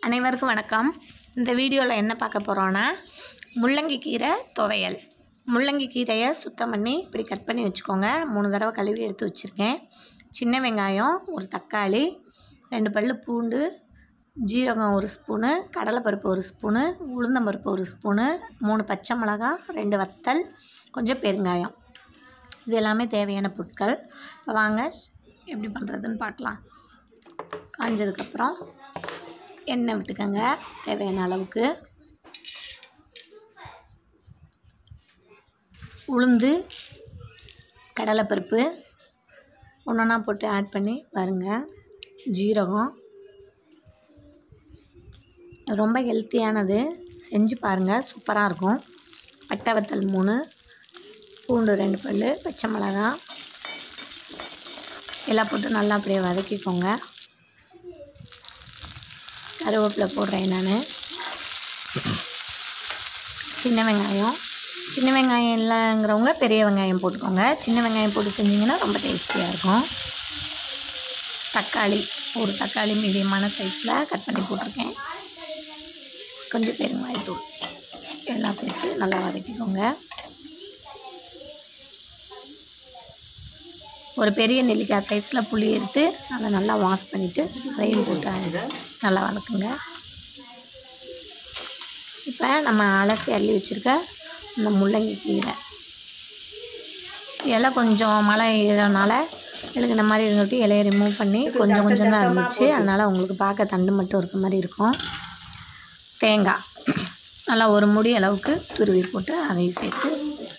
அனைவருக்கும் வணக்கம் இந்த வீடியோவில் என்ன பார்க்க போகிறோன்னா முள்ளங்கி கீரை துவையல் முள்ளங்கி கீரையை சுத்தம் பண்ணி இப்படி கட் பண்ணி வச்சுக்கோங்க மூணு தடவை கழுவி எடுத்து வச்சுருக்கேன் சின்ன வெங்காயம் ஒரு தக்காளி ரெண்டு பல்லு பூண்டு ஜீரகம் ஒரு ஸ்பூனு கடலைப்பருப்பு ஒரு ஸ்பூனு உளுந்தம்பருப்பு ஒரு ஸ்பூனு மூணு பச்சை மிளகாய் ரெண்டு வத்தல் கொஞ்சம் பெருங்காயம் இது எல்லாமே தேவையான பொருட்கள் இப்போ வாங்க எப்படி பண்ணுறதுன்னு பார்க்கலாம் காஞ்சதுக்கப்புறம் எண்ணெய் விட்டுக்கோங்க தேவையான அளவுக்கு உளுந்து கடலைப்பருப்பு ஒன்றா போட்டு ஆட் பண்ணி வருங்க ஜீரகம் ரொம்ப ஹெல்த்தியானது செஞ்சு பாருங்கள் சூப்பராக இருக்கும் பட்டை வத்தல் மூணு பூண்டு ரெண்டு பல் பச்சை மிளகாய் எல்லாம் போட்டு நல்லா அப்படியே வதக்கிக்கோங்க கருவேப்பிலை போடுறேன் நான் சின்ன வெங்காயம் சின்ன வெங்காயம் இல்லைங்கிறவங்க பெரிய வெங்காயம் போட்டுக்கோங்க சின்ன வெங்காயம் போட்டு செஞ்சிங்கன்னா ரொம்ப டேஸ்டியாக இருக்கும் தக்காளி ஒரு தக்காளி மீடியமான சைஸில் கட் பண்ணி போட்டிருக்கேன் கொஞ்சம் பெருங்காயத்தூள் எல்லாம் சேர்த்து நல்லா வதக்கிக்கோங்க ஒரு பெரிய நெல்லிக்காய் சைஸில் புளி எடுத்து அதை நல்லா வாஷ் பண்ணிவிட்டு அதையும் போட்டு நல்லா வதக்குங்க இப்போ நம்ம அலசி அள்ளி வச்சுருக்க இந்த முள்ளங்கி கீரை இலை கொஞ்சம் மழை இதனால எனக்கு இந்த மாதிரி இருந்துட்டு இலையை ரிமூவ் பண்ணி கொஞ்சம் கொஞ்சம் தான் இருந்துச்சு அதனால் உங்களுக்கு பார்க்க தண்டு மட்டும் இருக்க மாதிரி இருக்கும் தேங்காய் நல்லா ஒரு முடி அளவுக்கு துருவி போட்டு அதையும் சேர்த்து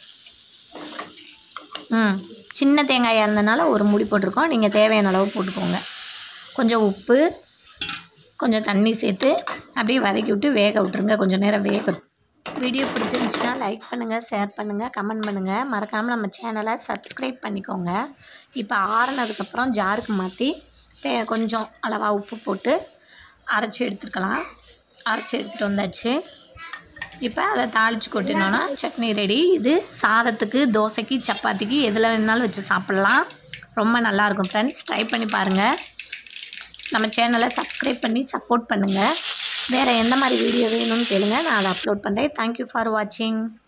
ம் சின்ன தேங்காயாக இருந்தனால ஒரு முடி போட்டிருக்கோம் நீங்கள் தேவையான அளவு போட்டுக்கோங்க கொஞ்சம் உப்பு கொஞ்சம் தண்ணி சேர்த்து அப்படியே வதக்கி விட்டு வேக விட்ருங்க கொஞ்சம் நேரம் வேக வீடியோ பிடிச்சிருந்துச்சுன்னா லைக் பண்ணுங்கள் ஷேர் பண்ணுங்கள் கமெண்ட் பண்ணுங்கள் மறக்காமல் நம்ம சேனலை சப்ஸ்கிரைப் பண்ணிக்கோங்க இப்போ ஆறுனதுக்கப்புறம் ஜாருக்கு மாற்றி தே கொஞ்சம் அளவாக உப்பு போட்டு அரைச்சி எடுத்துக்கலாம் அரைச்சி எடுத்துகிட்டு வந்தாச்சு இப்போ அதை தாளித்து கொட்டினோன்னா சட்னி ரெடி இது சாதத்துக்கு தோசைக்கு சப்பாத்திக்கு எதில் வேணாலும் வச்சு சாப்பிட்லாம் ரொம்ப நல்லாயிருக்கும் ஃப்ரெண்ட்ஸ் ட்ரை பண்ணி பாருங்கள் நம்ம சேனலை சப்ஸ்கிரைப் பண்ணி சப்போர்ட் பண்ணுங்கள் வேறு எந்த மாதிரி வீடியோ வேணும்னு கேளுங்க நான் அதை அப்லோட் பண்ணுறேன் தேங்க்யூ ஃபார் வாட்சிங்